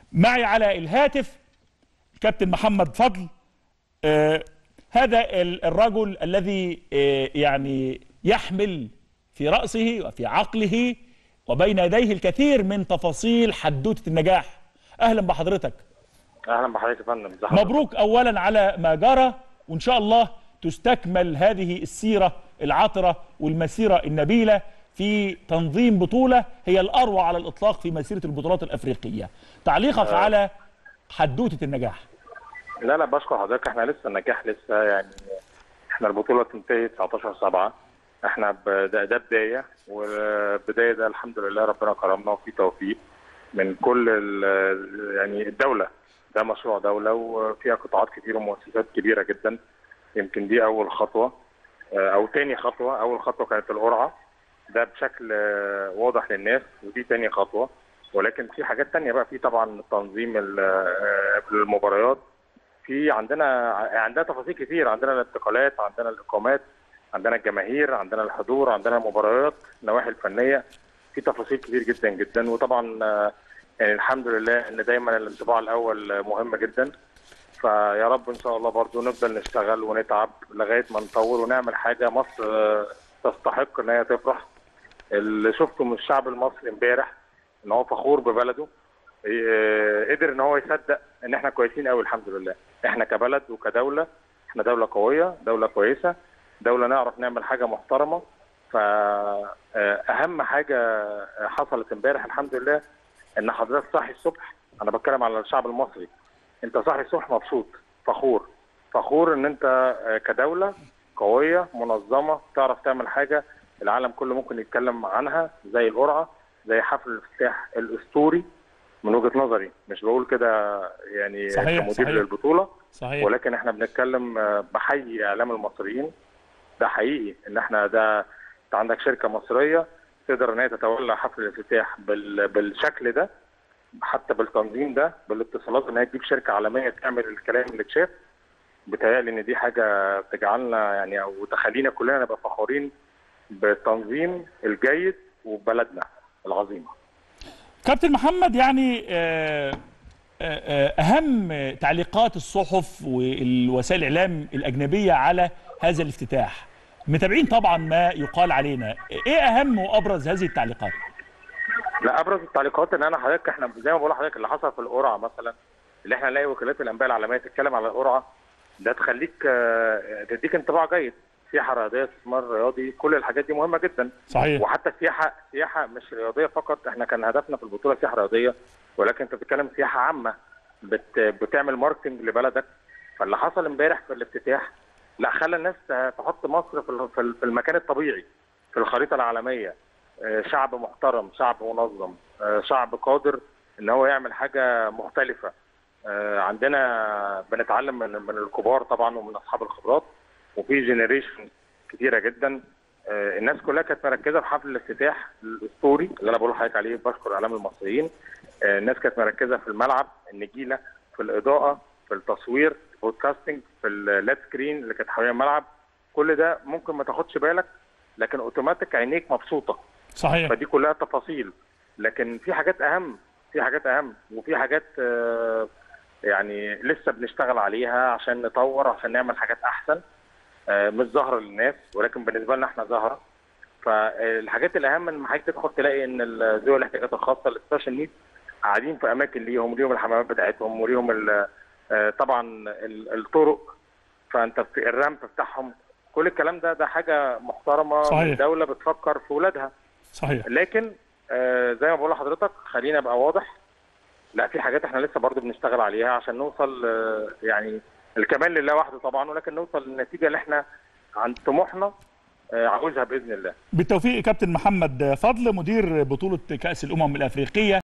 معي على الهاتف كابتن محمد فضل آه هذا ال- الرجل الذي آه يعني يحمل في رأسه وفي عقله وبين يديه الكثير من تفاصيل حدوتة النجاح أهلا بحضرتك اهلا بحضرتك يا فندم ازي حضرتك؟ مبروك أولا على ما جرى وإن شاء الله تستكمل هذه السيرة العطرة والمسيرة النبيلة في تنظيم بطولة هي الأروع على الإطلاق في مسيرة البطولات الأفريقية تعليقك على حدوتة النجاح لا لا بشكر حضرتك احنا لسه النجاح لسه يعني احنا البطوله تنتهي 19 7 احنا ب- ده, ده بدايه والبدايه ده الحمد لله ربنا كرمنا وفي توفيق من كل ال- يعني الدوله ده مشروع دوله وفيها قطاعات كتير ومؤسسات كبيره جدا يمكن دي اول خطوه اه، او تاني خطوه اول خطوه كانت القرعه ده بشكل اه، واضح للناس ودي تاني خطوه ولكن في حاجات تانية بقى في طبعا تنظيم ال- اه، المباريات في عندنا عندنا تفاصيل كتير عندنا الانتقالات عندنا الاقامات عندنا الجماهير عندنا الحضور عندنا المباريات النواحي الفنيه في تفاصيل كتير جدا جدا وطبعا آه، يعني الحمد لله ان دايما الانطباع الاول آه، مهم جدا فيا رب ان شاء الله برضو نفضل نشتغل ونتعب لغايه ما نطور ونعمل حاجه مصر آه، تستحق ان هي تفرح اللي شفته من الشعب المصري امبارح ان هو فخور ببلده إيه، قدر ان هو يصدق ان احنا كويسين قوي الحمد لله احنا كبلد وكدوله احنا دوله قويه دوله كويسه دوله نعرف نعمل حاجه محترمه فاهم حاجه حصلت امبارح الحمد لله ان حضرتك صاحي الصبح انا بتكلم على الشعب المصري انت صاحي الصبح مبسوط فخور فخور ان انت آه، كدوله قويه منظمه تعرف تعمل حاجه العالم كله ممكن يتكلم عنها زي القرعه زي حفل الافتتاح الاسطوري من وجهه نظري مش بقول كده يعني صحيح، كمدير صحيح. للبطوله صحيح ولكن احنا بنتكلم آه، بحيي اعلام المصريين ده حقيقي ان احنا ده انت عندك شركه مصريه تقدر ان هي تتولى حفل الافتتاح بال... بالشكل ده حتى بالتنظيم ده بالاتصالات ان هي تجيب شركه عالميه تعمل الكلام اللي اتشاف بتهيألي ان دي حاجه تجعلنا يعني او تخلينا كلنا نبقى فخورين بالتنظيم الجيد وبلدنا العظيمه كابتن محمد يعني آه، آه، آه، أهم تعليقات الصحف والوسائل الإعلام الأجنبية على هذا الافتتاح متابعين طبعا ما يقال علينا إيه أهم وأبرز هذه التعليقات لا ابرز التعليقات ان انا حضرتك احنا زي ما بقول لحضرتك اللي حصل في القرعه مثلا اللي احنا نلاقي وكالات الانباء العالميه تتكلم على القرعه ده تخليك آه، تديك انطباع جيد سياحه رياضيه استثمار رياضي كل الحاجات دي مهمه جدا صحيح وحتى السياحه سياحه مش رياضيه فقط احنا كان هدفنا في البطوله سياحه رياضيه ولكن انت بتتكلم سياحه عامه بت بتعمل ماركتنج لبلدك فاللي حصل امبارح في الافتتاح لا خلى الناس تحط مصر في ال- في ال- في المكان الطبيعي في الخريطه العالميه آه، شعب محترم شعب منظم آه، شعب قادر ان هو يعمل حاجه مختلفه آه، عندنا بنتعلم من من الكبار طبعا ومن اصحاب الخبرات وفي جينيريشن كتيره جدا آه، الناس كلها كانت مركزه في حفل الافتتاح الاسطوري اللي انا بقول لحضرتك عليه بشكر اعلام المصريين آه، الناس كانت مركزه في الملعب النجيله في الاضاءه في التصوير بودكاستنج في اللاد سكرين اللي كانت حوالين الملعب كل ده ممكن ما تاخدش بالك لكن اوتوماتيك عينيك مبسوطه صحيح فدي كلها تفاصيل لكن في حاجات اهم في حاجات اهم وفي حاجات آه، يعني لسه بنشتغل عليها عشان نطور عشان نعمل حاجات احسن آه، مش ظاهره للناس ولكن بالنسبه لنا احنا ظاهره فالحاجات الاهم ان حضرتك تدخل تلاقي ان ال- ذوي الاحتياجات الخاصه السبيشال نيد قاعدين في اماكن ليهم ليهم الحمامات بتاعتهم وليهم ال- آه، طبعا ال- الطرق فانت بت- الرمب بتاعهم كل الكلام ده ده حاجه محترمه صحيح. من دوله بتفكر في ولادها صحيح لكن آه زي ما بقول لحضرتك خلينا ابقى واضح لا في حاجات احنا لسه برضو بنشتغل عليها عشان نوصل آه يعني الكمال لله وحده طبعا ولكن نوصل للنتيجه اللي احنا عند طموحنا آه عاوزها باذن الله بالتوفيق كابتن محمد فضل مدير بطولة كأس الأمم الأفريقية